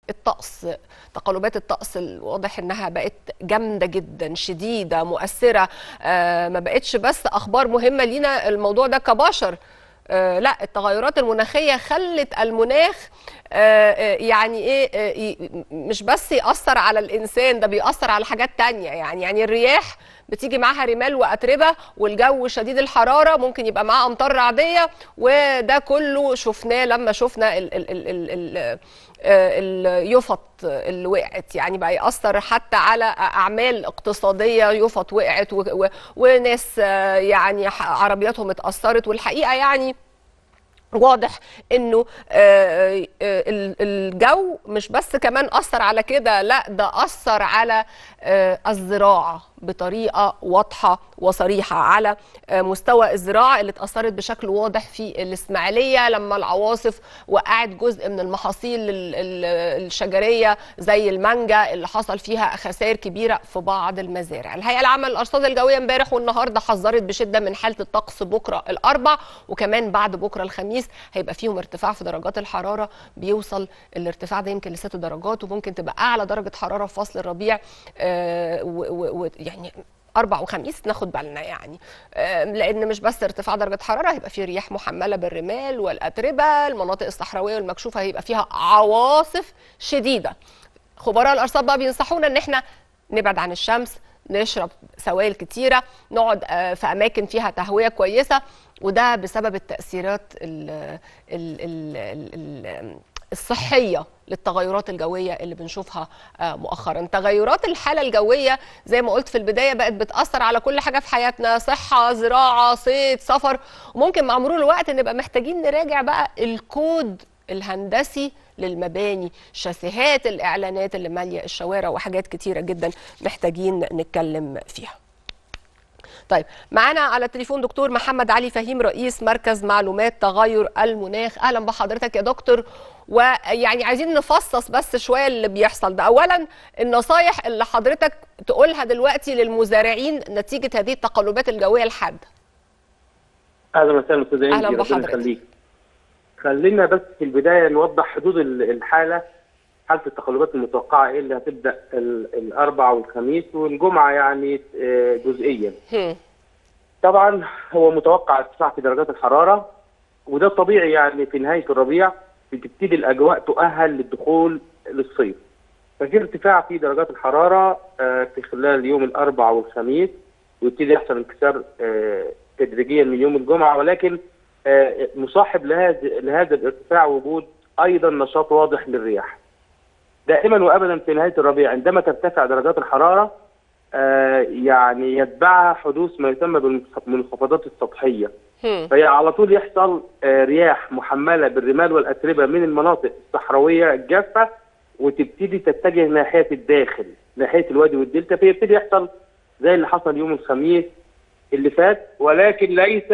الطقس تقلبات الطقس الواضح انها بقت جامده جدا شديده مؤثره آه ما بقتش بس اخبار مهمه لينا الموضوع ده كبشر آه لا التغيرات المناخيه خلت المناخ آه آه يعني ايه آه ي- مش بس ياثر على الانسان ده بيأثر على حاجات تانية يعني يعني الرياح بتيجي معاها رمال واتربه والجو شديد الحراره ممكن يبقى معاه امطار رعديه وده كله شفناه لما شفنا ال ال ال ال ال اليفط اللي وقعت يعني بقى يأثر حتى على أعمال اقتصادية يفط وقعت و- و- وناس آه، يعني ح- عربياتهم اتأثرت والحقيقة يعني واضح انه آه، آه، ال- الجو مش بس كمان اثر على كده لا ده اثر على آه، الزراعه بطريقه واضحه وصريحه على آه، مستوى الزراعه اللي اتاثرت بشكل واضح في الاسماعيليه لما العواصف وقعت جزء من المحاصيل ال- ال- الشجريه زي المانجا اللي حصل فيها خسائر كبيره في بعض المزارع الهيئه العامه للارصاد الجويه امبارح والنهارده حذرت بشده من حاله الطقس بكره الاربع وكمان بعد بكره الخميس هيبقى فيهم ارتفاع في درجات الحراره بيوصل الارتفاع ده يمكن لست درجات وممكن تبقى اعلى درجه حراره في فصل الربيع آه، و- و- و- يعني اربع وخميس ناخد بالنا يعني آه، لان مش بس ارتفاع درجه حراره هيبقى فيه رياح محمله بالرمال والاتربه المناطق الصحراويه والمكشوفه هيبقى فيها عواصف شديده خبراء الارصاد بقى بينصحونا ان احنا نبعد عن الشمس نشرب سوائل كتيره نقعد آه، في اماكن فيها تهويه كويسه وده بسبب التاثيرات ال ال ال ال ال الصحيه للتغيرات الجويه اللي بنشوفها آه، مؤخرا تغيرات الحاله الجويه زي ما قلت في البدايه بقت بتاثر على كل حاجه في حياتنا صحه زراعه صيد سفر وممكن مع مرور الوقت نبقى محتاجين نراجع بقى الكود الهندسي للمباني شاسيهات الاعلانات اللي ماليه الشوارع وحاجات كتيره جدا محتاجين نتكلم فيها طيب معانا على التليفون دكتور محمد علي فهيم رئيس مركز معلومات تغير المناخ اهلا بحضرتك يا دكتور ويعني عايزين نفصص بس شويه اللي بيحصل ده اولا النصايح اللي حضرتك تقولها دلوقتي للمزارعين نتيجه هذه التقلبات الجويه الحاده اهلا وسهلا استاذ أهلاً إنجي، ربنا بحضرتك. يخليك. خلينا بس في البدايه نوضح حدود ال- الحاله حاله التقلبات المتوقعه ايه اللي هتبدا ال- الاربع والخميس والجمعه يعني آه، جزئيا. هم. طبعا هو متوقع ارتفاع في درجات الحراره وده طبيعي يعني في نهايه الربيع بتبتدي الاجواء تؤهل للدخول للصيف. ففي ارتفاع في درجات الحراره آه، في خلال يوم الاربعاء والخميس ويبتدي يحصل انكسار آه، تدريجيا من يوم الجمعه ولكن آه، مصاحب لهذا لهذا الارتفاع وجود ايضا نشاط واضح للرياح. دائما وابدا في نهايه الربيع عندما ترتفع درجات الحراره آه، يعني يتبعها حدوث ما يسمى بالمنخفضات السطحيه. هم. فهي على طول يحصل آه، رياح محمله بالرمال والاتربه من المناطق الصحراويه الجافه وتبتدي تتجه ناحيه الداخل ناحيه الوادي والدلتا فيبتدي يحصل زي اللي حصل يوم الخميس اللي فات ولكن ليس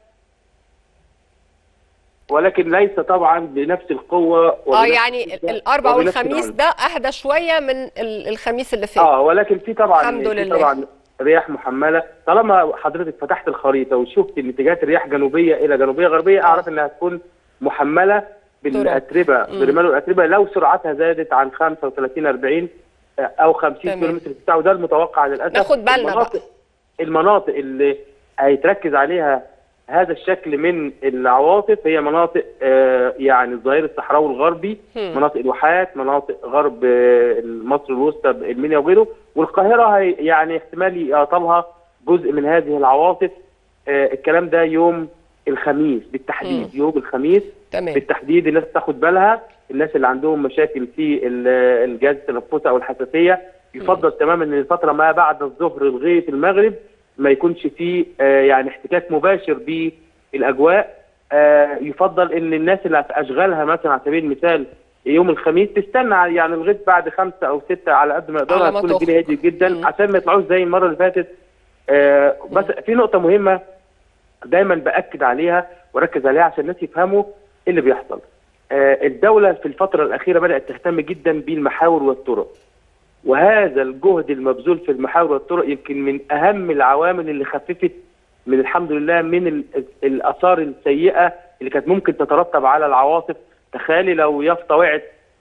ولكن ليس طبعا بنفس القوه اه وبنفس يعني الشدة الاربع وبنفس والخميس العنف. ده اهدى شويه من ال- الخميس اللي فات اه ولكن في طبعا الحمد في لله. طبعا رياح محمله طالما حضرتك فتحت الخريطه وشفت ان اتجاهات الرياح جنوبيه الى جنوبيه غربيه اعرف انها هتكون محمله بالاتربه مم. بالرمال والاتربه لو سرعتها زادت عن 35 40 او 50 تمام. كيلو متر في الساعه وده المتوقع للاسف ناخد بالنا بقى. المناطق المناطق اللي هيتركز عليها هذا الشكل من العواصف هي مناطق آه، يعني الظهير الصحراوي الغربي هم. مناطق الواحات مناطق غرب آه، مصر الوسطى المنيا وغيره والقاهره هي يعني احتمال يعطلها جزء من هذه العواصف آه، الكلام ده يوم الخميس بالتحديد مم. يوم الخميس تمام بالتحديد الناس تاخد بالها الناس اللي عندهم مشاكل في ال- الجهاز التنفسي او الحساسيه يفضل تماما ان الفتره ما بعد الظهر لغايه المغرب ما يكونش فيه آه، يعني احتكاك مباشر بالاجواء آه، يفضل ان الناس اللي في اشغالها مثلا على سبيل المثال يوم الخميس تستنى على- يعني لغايه بعد خمسه او سته على قد ما يقدروا على ما هتكون تخرج. الدنيا هاديه جدا مم. عشان ما يطلعوش زي المره اللي فاتت آه، بس في نقطه مهمه دايما باكد عليها واركز عليها عشان الناس يفهموا ايه اللي بيحصل. آه، الدوله في الفتره الاخيره بدات تهتم جدا بالمحاور والطرق. وهذا الجهد المبذول في المحاور والطرق يمكن من اهم العوامل اللي خففت من الحمد لله من ال- الاثار السيئه اللي كانت ممكن تترتب على العواصف تخيلي لو يافطه وقعت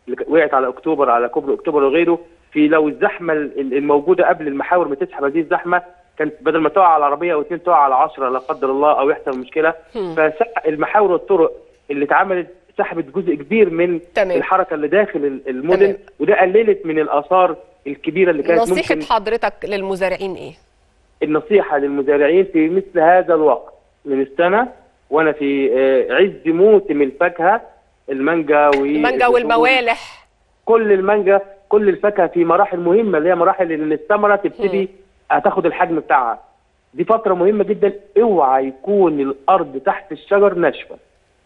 اللي ك- وقعت على اكتوبر على كوبري اكتوبر وغيره في لو الزحمه ال- الموجوده قبل المحاور ما تسحب هذه الزحمه كانت بدل ما تقع على عربيه او اتنين تقع على 10 لا قدر الله او يحصل مشكله فالمحاور والطرق اللي اتعملت سحبت جزء كبير من تمام. الحركه اللي داخل ال- المدن تمام. وده قللت من الاثار الكبيره اللي كانت نصيحه ممكن حضرتك للمزارعين ايه النصيحة للمزارعين في مثل هذا الوقت من السنة وأنا في آه، عز موسم الفاكهة المانجا المانجا والموالح كل المانجا كل الفاكهة في مراحل مهمة اللي هي مراحل إن الثمرة تبتدي هتاخد الحجم بتاعها دي فترة مهمة جدا اوعى يكون الأرض تحت الشجر ناشفة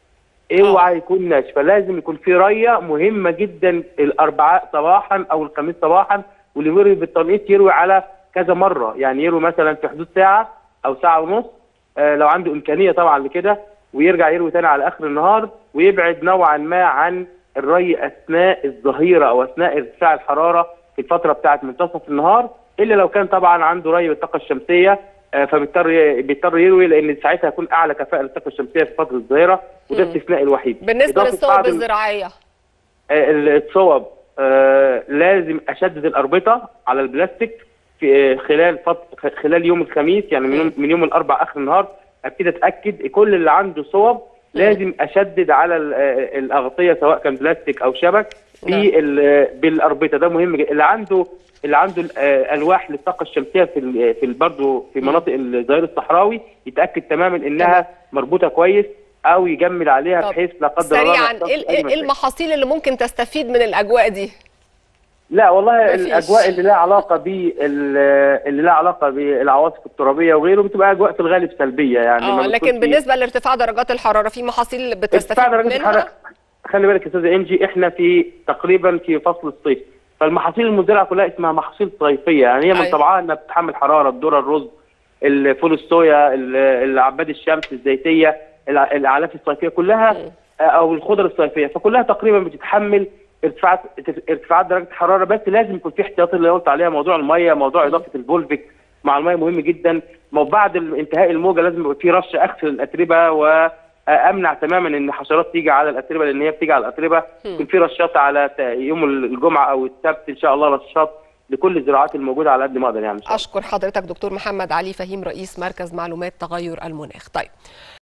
اوعى يكون ناشفة لازم يكون في رية مهمة جدا الأربعاء صباحا أو الخميس صباحا واللي يروي بالتنقيط يروي على كذا مرة يعني يروي مثلا في حدود ساعة أو ساعة ونص آه لو عنده إمكانية طبعا لكده ويرجع يروي تاني على آخر النهار ويبعد نوعا ما عن الري أثناء الظهيرة أو أثناء ارتفاع الحرارة في الفترة بتاعة منتصف النهار إلا لو كان طبعا عنده ري بالطاقة الشمسية آه، فبيضطر ي- بيضطر يروي لان ساعتها هيكون اعلى كفاءه للطاقه الشمسيه في فتره الظهيره وده الاستثناء الوحيد بالنسبه إضافة للصوب بعض ال- الزراعيه آه، الصوب آه، لازم اشدد الاربطه على البلاستيك في آه، خلال فط... خلال يوم الخميس يعني من يوم, من يوم الاربع اخر النهار ابتدي اتاكد كل اللي عنده صوب لازم اشدد على ال- آه، الاغطيه سواء كان بلاستيك او شبك نعم. في ال- بالاربطه ده مهم جدا اللي عنده اللي عنده ال- آه، الواح للطاقه الشمسيه في ال- في برضه في مناطق الظهير الصحراوي يتاكد تماما انها مربوطه كويس او يجمل عليها طب بحيث لا قدر الله ما سريعا يحصلش ايه أي إيه- إيه مشاكل. المحاصيل اللي ممكن تستفيد من الاجواء دي لا والله مفيش. الاجواء اللي لها علاقه بال اللي لها علاقه بالعواصف الترابيه وغيره بتبقى اجواء في الغالب سلبيه يعني ما اه بتكونش- لكن بالنسبه لارتفاع درجات الحراره في محاصيل ارتفاع بتستفيد درجات منها الحراره خلي بالك يا استاذ انجي احنا في تقريبا في فصل الصيف فالمحاصيل المزرعه كلها اسمها محاصيل صيفيه يعني هي من أيوة. طبعها انها بتتحمل حراره الذره الرز الفول الصويا ال- العباد الشمس الزيتيه الع- الاعلاف الصيفيه كلها آه، او الخضر الصيفيه فكلها تقريبا بتتحمل ارتفاعات ارتفاعات درجه الحراره بس لازم يكون في احتياطات اللي قلت عليها موضوع الميه موضوع اضافه الفولفيك مع الميه مهم جدا ما بعد انتهاء الموجه لازم يبقى في رش اغسل الاتربه وامنع تماما ان حشرات تيجي على الاتربه لان هي بتيجي على الاتربه يكون في رشات على ت- يوم الجمعه او السبت ان شاء الله رشات لكل الزراعات الموجوده على قد ما اقدر يعني إن شاء الله. اشكر حضرتك دكتور محمد علي فهيم رئيس مركز معلومات تغير المناخ طيب